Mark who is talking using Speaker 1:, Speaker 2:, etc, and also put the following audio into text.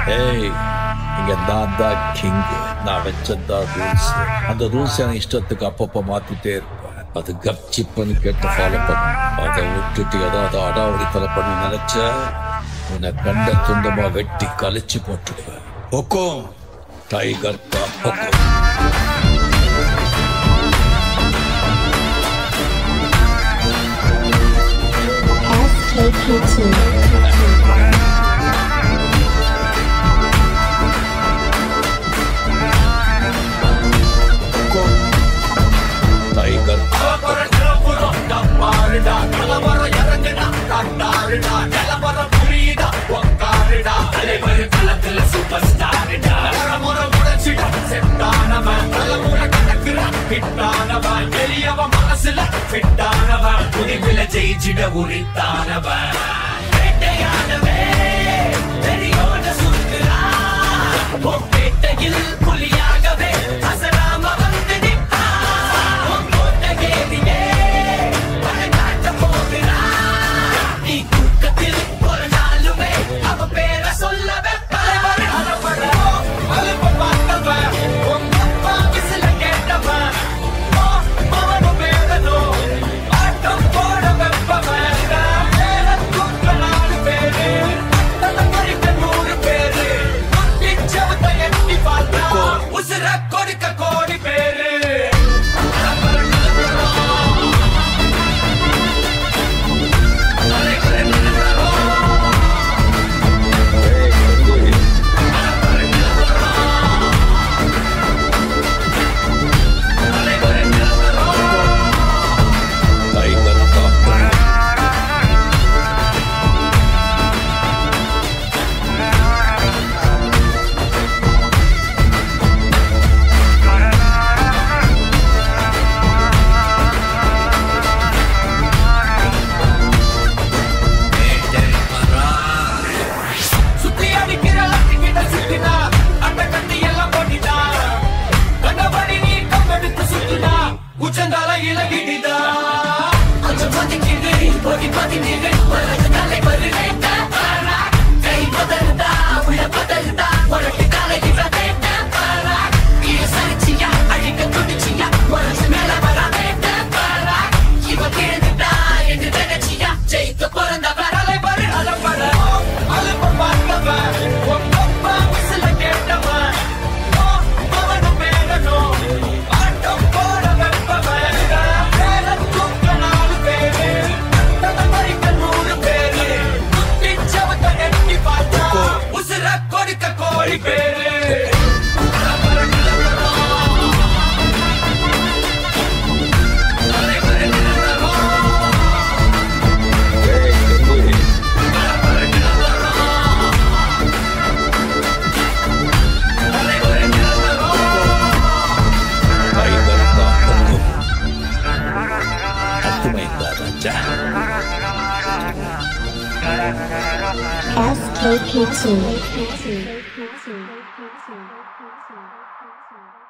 Speaker 1: ஏய் இங்க நான் தான் கிங் நான் வச்சதான் ரூல்ஸ் அந்த ரூல்ஸ் எனக்கு இஷ்டத்துக்கு அப்பப்போ மாத்திட்டே இருப்பேன் அது கப்சிப்புன்னு கேட்டு ஃபாலோ பண்ண அதை விட்டுட்டு ஏதாவது அடாவடி தலை பண்ண நினைச்ச உன்னை கண்ட துண்டமா வெட்டி கழிச்சு போட்டுடுவேன் ஹொக்கோம் டைகர் கா ஹொக்கோம்
Speaker 2: SKP2.
Speaker 1: டைகர் கா ஹொக்கோம்
Speaker 3: ஜெயிச்சிட உரித்தானவன் வேட்டையாடவே பெரியோட சுத்துறான் பேட்டையில் புலியாகவே அசராம வந்து நிற்பான் உன் கோட்டையேறியே வழிகாட்ட போகிறான் நீ தூக்கத்தில் ஒரு நாளுமே அவ பேரை சொல்ல வைப்பான் அலப்படவோ, அலுப்ப பார்த்தவன், உங்க அப்பா விசில கேட்டவன். ஓ, அவனும் வேதனோ, ஆட்டம் போட வைப்பவன். நான் மேல தூக்க நாலு பேரு, தலைமுறைக்க நூறு பேரு. முட்டி செவுத்த எட்டி பார்த்தா, உசுர கொடுக்க கோடி பேரு
Speaker 1: டைகர் கா ஹொக்கோம்
Speaker 3: சுத்தி அடிக்கிற லத்திக்கிட்ட சுத்தினா அந்த கத்தி எல்லாம் போட்டினா கண்டபடி நீ கம்பெடுத்து சுத்தினா உச்சந்தால இலகிடிதா கொஞ்சம் பதிக்கிது போடி பதினீரு உலக தலைவர் வேண்ட பாரா கை பதறுதா உள்ள பதறுதா உனக்கு தலைக்கு வேண்ட பாரா இது சரிச்சியா அழிக்க துடிச்சியா உனக்கு மேல வர வேண்ட பாரா இவ கிழந்துட்டா என்று நினைச்சியா ஜெயிக்க பிறந்தவர் அலைவர் அலப்பட அலுப்ப பார்த்தவன் உங்க அப்பா விசில கேட்டவன் ஓ, அவனும் வேடனோ ஆட்டம் போட வைப்பவன் மேல தூக்க நாலு பேரு தலைமுறைக்க நூறு பேரு குத்தி சவத்த எட்டி பார்த்தா உசுர கொடுக்க கோடி பேரு
Speaker 1: டைகர் கா ஹொக்கோம் அர்த்தమైందా రాజా
Speaker 2: SKP2.